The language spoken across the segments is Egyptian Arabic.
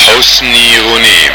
حسني غنيم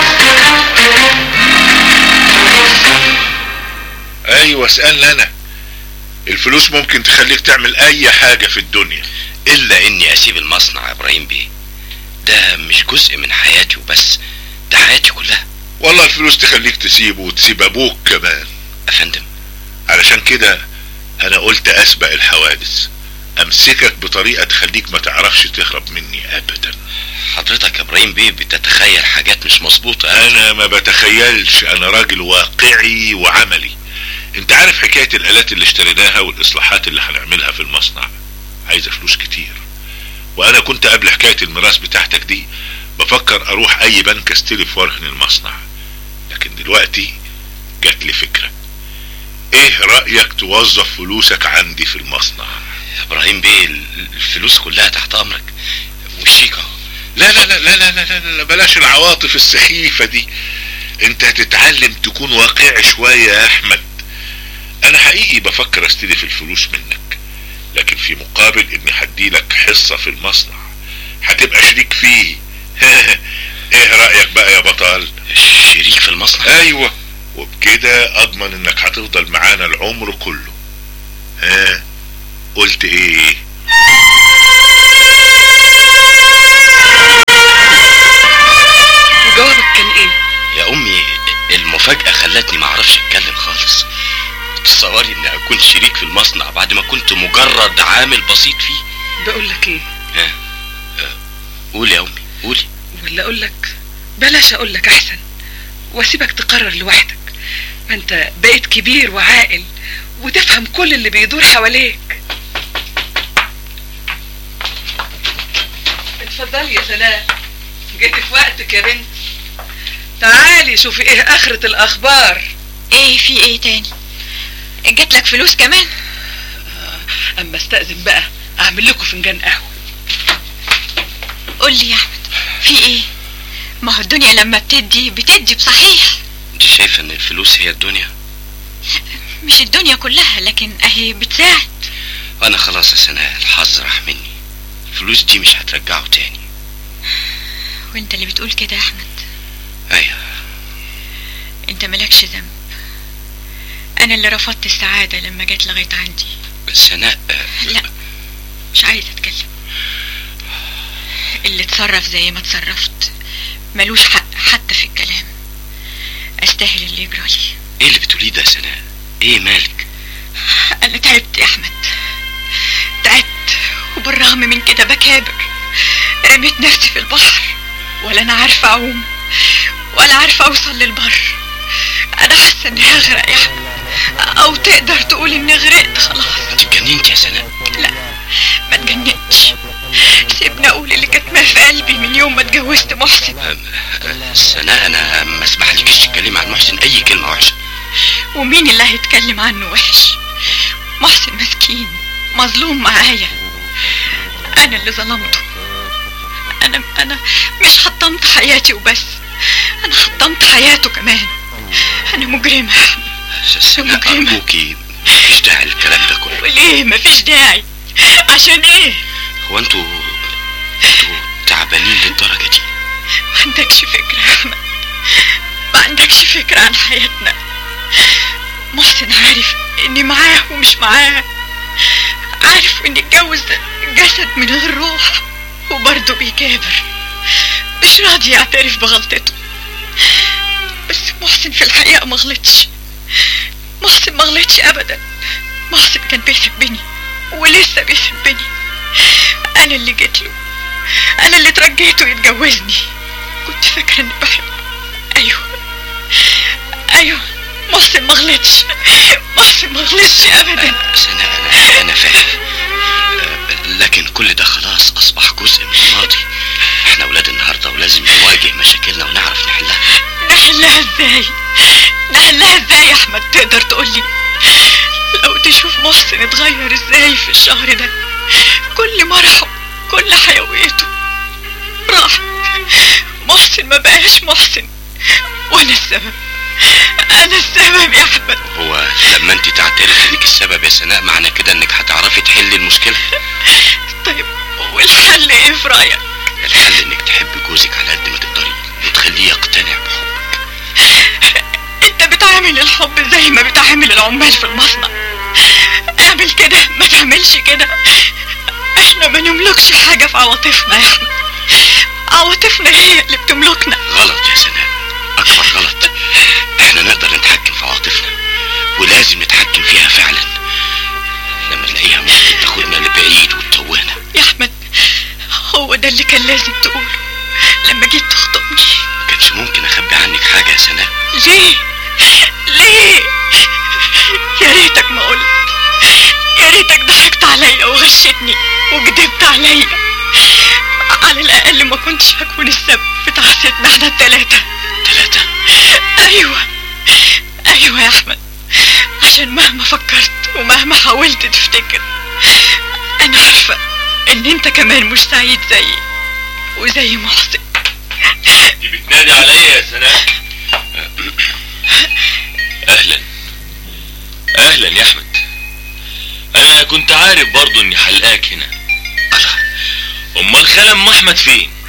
ايوه اسألني انا الفلوس ممكن تخليك تعمل اي حاجة في الدنيا الا اني اسيب المصنع يا ابراهيم بيه ده مش جزء من حياتي وبس ده حياتي كلها والله الفلوس تخليك تسيبه وتسيب ابوك كمان افندم علشان كده انا قلت اسبق الحوادث امسكك بطريقة تخليك ما تعرفش تهرب مني ابدا حضرتك يا ابراهيم بيه بتتخيل حاجات مش مظبوطه انا ما بتخيلش انا راجل واقعي وعملي انت عارف حكاية الالات اللي اشتريناها والاصلاحات اللي هنعملها في المصنع عايزة فلوس كتير وانا كنت قبل حكاية الميراث بتاعتك دي بفكر اروح اي بنك استلف وارهن المصنع لكن دلوقتي جات لي فكرة ايه رأيك توظف فلوسك عندي في المصنع يا ابراهيم بيه الفلوس كلها تحت امرك والشيك اهو لا لا لا لا لا لا, لا, لا بلاش العواطف السخيفة دي انت هتتعلم تكون واقعي شوية يا احمد انا حقيقي بفكر استلف الفلوس منك لكن في مقابل اني هديلك حصة في المصنع هتبقى شريك فيه ايه رأيك بقى يا بطل شريك في المصنع ايوه وبكده اضمن انك هتفضل معانا العمر كله ها قلت ايه وجوابك كان ايه يا امي المفاجأة خلتني معرفش اتكلم خالص تصوري اني اكون شريك في المصنع بعد ما كنت مجرد عامل بسيط فيه بقول لك ايه ها آه، قولي يا امي قولي ولا اقول لك بلاش اقول لك احسن واسيبك تقرر لوحدك ما انت بقيت كبير وعاقل وتفهم كل اللي بيدور حواليك اتفضلي يا سلام جيت في وقتك يا بنت تعالي شوفي ايه اخرة الاخبار ايه في ايه تاني جات لك فلوس كمان اما استأذن بقى اعمل لكم فنجان قهوة قول لي يا احمد في ايه ما هو الدنيا لما بتدي بتدي بصحيح انت شايفة ان الفلوس هي الدنيا مش الدنيا كلها لكن اهي بتساعد انا خلاص يا سناء الحظ راح مني الفلوس دي مش هترجعه تاني وانت اللي بتقول كده يا احمد ايوه انت مالكش ذنب انا اللي رفضت السعادة لما جت لغاية عندي سناء آه، لا مش عايزة اتكلم اللي اتصرف زي ما اتصرفت ملوش حق حتى في الكلام استاهل اللي يجرالي ايه اللي بتقوليه ده يا سناء ايه مالك انا تعبت يا احمد تعبت وبالرغم من كده بكابر رميت نفسي في البحر ولا انا عارفه اعوم ولا عارفه اوصل للبر انا حاسه اني هغرق يا احمد او تقدر تقول اني غرقت خلاص انت اتجننت يا سناء لا ما اتجننتش سيبني اقول اللي كاتماه في قلبي من يوم ما اتجوزت محسن آه، آه، سناء انا ما اسمحلكش تتكلمي عن محسن اي كلمة وحشة ومين اللي هيتكلم عنه وحش محسن مسكين مظلوم معايا انا اللي ظلمته انا انا مش حطمت حياتي وبس انا حطمت حياته كمان انا مجرمة سناء مجرمة. ارجوكي مفيش داعي للكلام ده كله وليه مفيش داعي عشان ايه هو انتوا انتوا تعبانين للدرجة دي ما عندكش فكرة يا احمد ما عندكش فكرة عن حياتنا محسن عارف اني معاه ومش معاه عارف اني اتجوز جسد من غير روح وبرضه بيكابر مش راضي يعترف بغلطته بس محسن في الحقيقة ما غلطش محسن ما غلطش ابدا محسن كان بيحبني ولسه بيحبني انا اللي جيت له انا اللي ترجيته يتجوزني كنت فاكره اني بحبه ايوه ايوه محسن ما غلطش محسن ما غلطش ابدا سناء انا انا فاهم آه، لكن كل ده خلاص اصبح جزء من الماضي احنا ولاد النهارده ولازم نواجه مشاكلنا ونعرف نحلها نحلها ازاي نحلها ازاي يا احمد تقدر تقولي لو تشوف محسن اتغير ازاي في الشهر ده كل مرحه كل حيويته راح محسن ما بقاش محسن وانا السبب انا السبب يا احمد هو لما انت تعترف انك السبب يا سناء معنى كده انك هتعرفي تحلي المشكلة طيب والحل ايه في رايك الحل انك تحبي جوزك على قد ما تقدري تخليه يقتنع بحبك انت بتعامل الحب زي ما بتعامل العمال في المصنع اعمل كده ما تعملش كده احنا ما نملكش حاجة في عواطفنا يا احمد عواطفنا هي اللي بتملكنا غلط يا سناء اكبر غلط احنا نقدر نتحكم في عواطفنا ولازم نتحكم فيها فعلا لما نلاقيها ممكن تاخدنا لبعيد وتتوهنا يا احمد هو ده اللي كان لازم تقوله لما جيت تخطبني ما كانش ممكن اخبي عنك حاجه يا سناء ليه ليه يا ريتك ما قلت يا ريتك ضحكت عليا وغشتني وكدبت عليا على الاقل ما كنتش هكون السبب في تعاستنا احنا التلاتة ثلاثه ايوه ايوه يا احمد عشان مهما فكرت ومهما حاولت تفتكر انا عارفة ان انت كمان مش سعيد زيي وزي محسن دي بتنادي عليا يا سناء اهلا اهلا يا احمد انا كنت عارف برضو اني حلقاك هنا الله امال خال ام احمد فين